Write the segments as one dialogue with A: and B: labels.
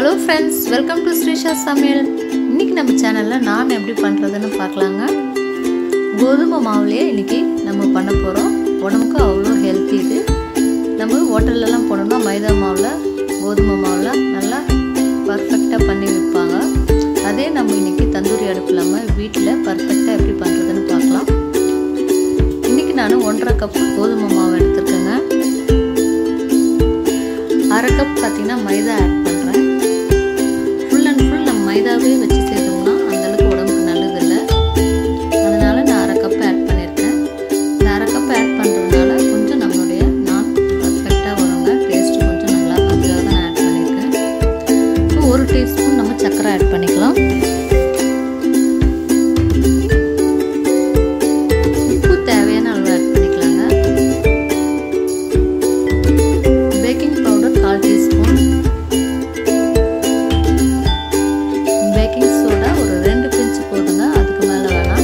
A: hello friends welcome to Srisha சமையல் இன்றைக்கி நம்ம சேனலில் நான் எப்படி பண்ணுறதுன்னு பார்க்கலாங்க கோதுமை மாவுலேயே இன்றைக்கி நம்ம பண்ண போகிறோம் உடம்புக்கு அவ்வளோ ஹெல்த்தி இது நம்ம ஹோட்டல்லலாம் போனோம்னா மைதா மாவில் கோதுமை மாவில் நல்லா பர்ஃபெக்டாக பண்ணி விற்பாங்க அதே நம்ம இன்றைக்கி தந்தூரி அடுப்பு இல்லாமல் வீட்டில் பர்ஃபெக்டாக எப்படி பண்ணுறதுன்னு பார்க்கலாம் இன்றைக்கி நான் ஒன்றரை கப் கோதுமை மாவு எடுத்துருக்கேங்க அரை கப் பார்த்திங்கன்னா மைதா ஆட் பண்ணுறேன் ஃபுல் அண்ட் ஃபுல் நம்ம மைதாவே வச்சு சேர்த்தோம்னா அந்தளவுக்கு உடம்புக்கு நல்லது இல்லை அதனால் நான் அரை கப் ஆட் பண்ணியிருக்கேன் இந்த அரை கப் ஆட் பண்ணுறதுனால கொஞ்சம் நம்மளுடைய நான் பர்ஃபெக்டாக வருங்க டேஸ்ட்டு கொஞ்சம் நல்லா அதுக்காக தான் நான் ஆட் பண்ணியிருக்கேன் இப்போ ஒரு டீஸ்பூன் நம்ம சர்க்கரை ஆட் பண்ணிக்கலாம் உப்பு தேவையான அளவு ஆட் பண்ணிக்கலாங்க பேக்கிங் பவுடர் கால் டீஸ்பூன் பேக்கிங் சோடா ஒரு ரெண்டு பிஞ்சு போதுங்க அதுக்கு மேலே வேணாம்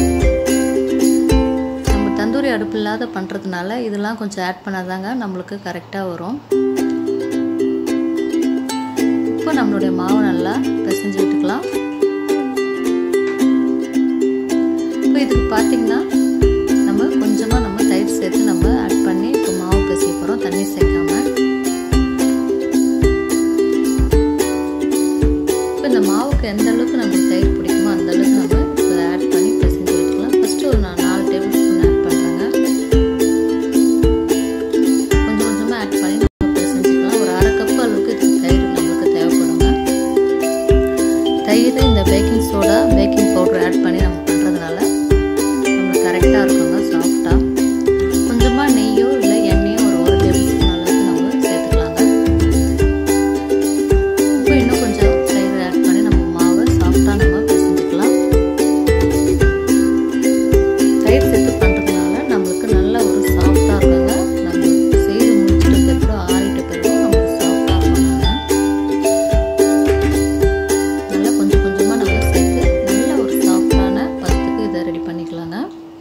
A: நம்ம தந்தூரி அடுப்பு இல்லாத பண்ணுறதுனால இதெல்லாம் கொஞ்சம் ஆட் பண்ணாதாங்க நம்மளுக்கு கரெக்டாக வரும் இப்போ நம்மளுடைய மாவு நல்லா பிசைஞ்சு விட்டுக்கலாம் இப்போ இதுக்கு பார்த்தீங்கன்னா நம்ம கொஞ்சமாக நம்ம தயிர் சேர்த்து நம்ம ஆட் பண்ணி இப்போ மாவு பிசைய போகிறோம் தண்ணி சேர்க்காம இப்போ இந்த மாவுக்கு எந்த அளவுக்கு நமக்கு தயிர் பிடிக்குமோ அந்த அளவுக்கு நம்ம இப்போ ஆட் பண்ணி பிசைஞ்சு விட்டுக்கலாம் ஃபஸ்ட்டு ஒரு நான் நாலு டேபிள் ஸ்பூன் ஆட் பண்ணுறேங்க கொஞ்சம் கொஞ்சமாக ஆட் பண்ணி நம்ம பிசைஞ்சுக்கலாம் ஒரு அரை கப் அளவுக்கு இதுக்கு தயிர் நம்மளுக்கு தேவைப்படுங்க தயிர் இந்த baking soda baking powder add பண்ணி நம்ம பண்ணுறதுனால நம்மளுக்கு கரெக்டாக இருக்குங்க சாஃப்டாக கொஞ்சமாக நெய்யோ இல்லை எண்ணெயோ ஒரு ஒரு டேபிள் ஸ்பூன் அளவுக்கு நம்ம சேர்த்துக்கலாங்க இப்போ இன்னும் கொஞ்சம் தயிர் ஆட் பண்ணி நம்ம மாவை சாஃப்டாக நம்ம பிசைஞ்சுக்கலாம் தயிர் சேர்த்து பண்ணுறதுனால நம்மளுக்கு நல்ல ஒரு சாஃப்டாக இருக்குங்க நம்ம செய்து முடிச்சிட்ட பிறகு ஆறிட்ட பிறகு நம்மளுக்கு சாஃப்டாக இருக்குங்க நல்லா கொஞ்சம் கொஞ்சமாக நம்ம சேர்த்து நல்ல ஒரு சாஃப்டான பதத்துக்கு இதை ரெடி பண்ணிக்கலாங்க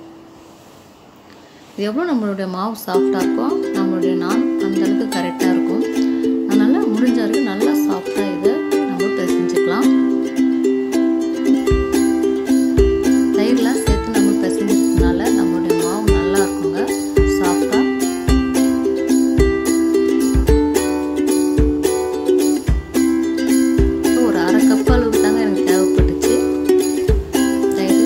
A: இது எவ்வளோ நம்மளுடைய மாவு சாஃப்டாக இருக்கோ நம்மளுடைய நான் அந்தளவுக்கு கரெக்டாக இருக்கும் அதனால் முடிஞ்ச வரைக்கும் நல்லா சாஃப்டாக இதை நம்ம பிசைஞ்சுக்கலாம் தயிர்லாம் சேர்த்து நம்ம பிசைஞ்சதுனால நம்மளுடைய மாவு நல்லா இருக்குங்க சாஃப்டாக ஒரு அரை கப் அளவுக்கு தாங்க எனக்கு தேவைப்பட்டுச்சு தயிர்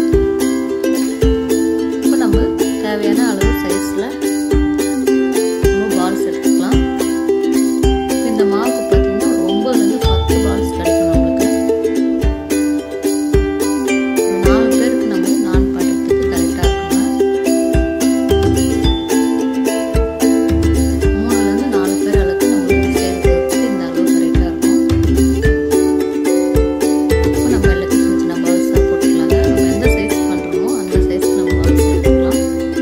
A: இப்போ நம்ம தேவையான அளவு சைஸில் நம்ம பால்ஸ் எடுத்துக்கலாம் இந்த மாவுக்கு பார்த்தீங்கன்னா ஒரு ஒம்பதுலேருந்து பத்து பால்ஸ் கிடைக்கும் நம்மளுக்கு ஒரு நாலு பேருக்கு நம்ம நான் பண்ணுறதுக்கு கரெக்டாக இருக்குங்க மூணுலேருந்து நாலு பேர் அளவுக்கு நம்மளுக்கு சேர்க்கிறதுக்கு இந்த அளவு கரெக்டாக இருக்கும் இப்போ நம்ம எல்லாத்தையும் சின்ன சின்ன பால்ஸாக போட்டுக்கலாங்க நம்ம எந்த சைஸ் பண்ணுறோமோ அந்த சைஸ்க்கு நம்ம பால்ஸ் எடுத்துக்கலாம்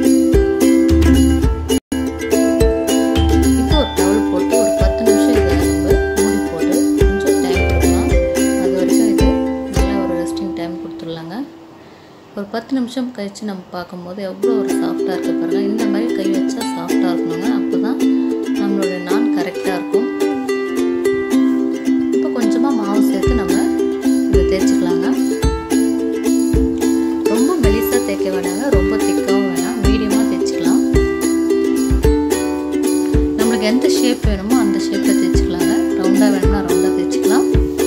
A: இப்போ ஒரு டவல் போட்டு ஒரு பத்து நிமிஷம் இதை நம்ம மூடி போட்டு கொஞ்சம் டைம் கொடுக்கலாம் அது வரைக்கும் இது நல்ல ஒரு ரெஸ்டிங் டைம் கொடுத்துடலாங்க ஒரு பத்து நிமிஷம் கழித்து நம்ம பார்க்கும்போது எவ்வளோ ஒரு சாஃப்டாக இருக்க பாருங்கள் இந்த மாதிரி கை வச்சா சாஃப்டாக இருக்கணுங்க அப்போ தான் நம்மளுடைய நான் கரெக்டாக இருக்கும் இப்போ கொஞ்சமாக மாவு சேர்த்து நம்ம இதை தேய்ச்சிக்கலாங்க ரொம்ப மெலிசாக தேய்க்க வேணாங்க ரொம்ப திக்காகவும் வேணாம் மீடியமாக தேய்ச்சிக்கலாம் நம்மளுக்கு எந்த ஷேப் வேணுமோ அந்த ஷேப்பில் தேய்ச்சிக்கலாங்க ரவுண்டாக வேணும்னா ரவுண்டாக தேய்ச்சிக்கலாம்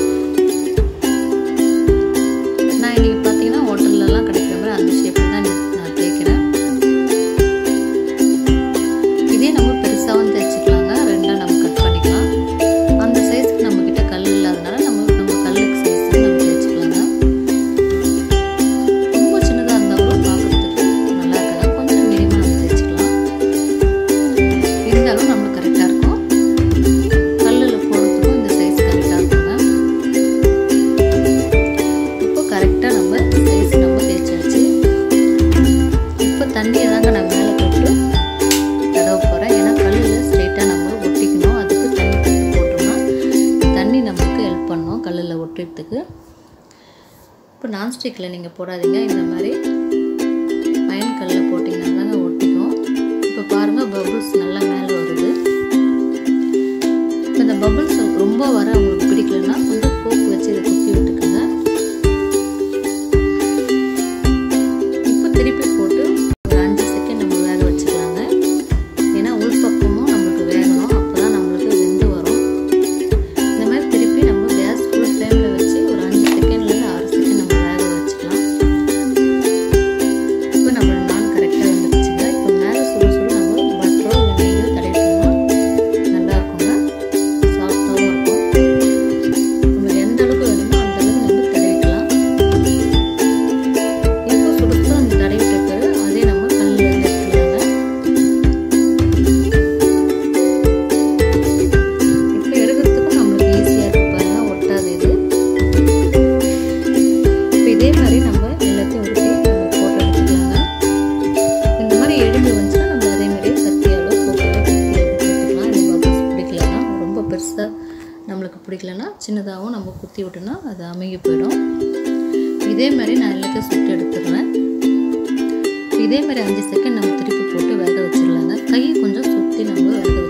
A: நான் இன்றைக்கி பார்த்தீங்கன்னா ஹோட்டல்லலாம் கிடைக்கிற மாதிரி அந்த ஷேப்பில் தான் நான் தேய்க்கிறேன் இதே நம்ம பெருசாகவும் தேய்ச்சிக்கலாங்க ரெண்டாக நம்ம கட் பண்ணிக்கலாம் அந்த சைஸ்க்கு நம்மக்கிட்ட கல் இல்லாதனால நம்ம நம்ம கல்லுக்கு சைஸுக்கு நம்ம தேய்ச்சிக்கலாங்க ரொம்ப சின்னதாக இருந்தாலும் பார்க்குறதுக்கு நல்லா இருக்காது கொஞ்சம் மீடியமாக நம்ம தேய்ச்சிக்கலாம் இருந்தாலும் நம்மளுக்கு கரெக்டாக இருக்கும் கல்லில் போடுறதுக்கும் இந்த சைஸ் கரெக்டாக இருக்குங்க இப்போ கரெக்டாக நம்ம சைஸ் நம்ம தேய்ச்சாச்சு இப்போ தண்ணியை தாங்க நான் மேலே போட்டு தடவ போகிறேன் ஏன்னா கல்லில் ஸ்ட்ரெயிட்டாக நம்ம ஒட்டிக்கணும் அதுக்கு தண்ணி போட்டு போட்டோம்னா தண்ணி நமக்கு ஹெல்ப் பண்ணும் கல்லில் ஒட்டுறதுக்கு இப்போ நான்ஸ்டிக்கில் நீங்கள் போடாதீங்க இந்த மாதிரி பயன் கல்லில் போட்டிங்கன்னா தாங்க ஒட்டிக்கும் இப்போ பாருங்கள் பபுள்ஸ் நல்லா மேலே வருது இப்போ இந்த பபுள்ஸ் ரொம்ப வர உங்களுக்கு பிடிக்கலன்னா கொஞ்சம் கோக் சின்னதாகவும் நம்ம குத்தி விட்டோன்னா அது அமுகி போயிடும் இதே மாதிரி நான் எல்லாத்தையும் சுட்டு எடுத்துடுறேன் இதே மாதிரி அஞ்சு செகண்ட் நம்ம திருப்பி போட்டு வேக வச்சிடலாங்க கையை கொஞ்சம் சுற்றி நம்ம வேக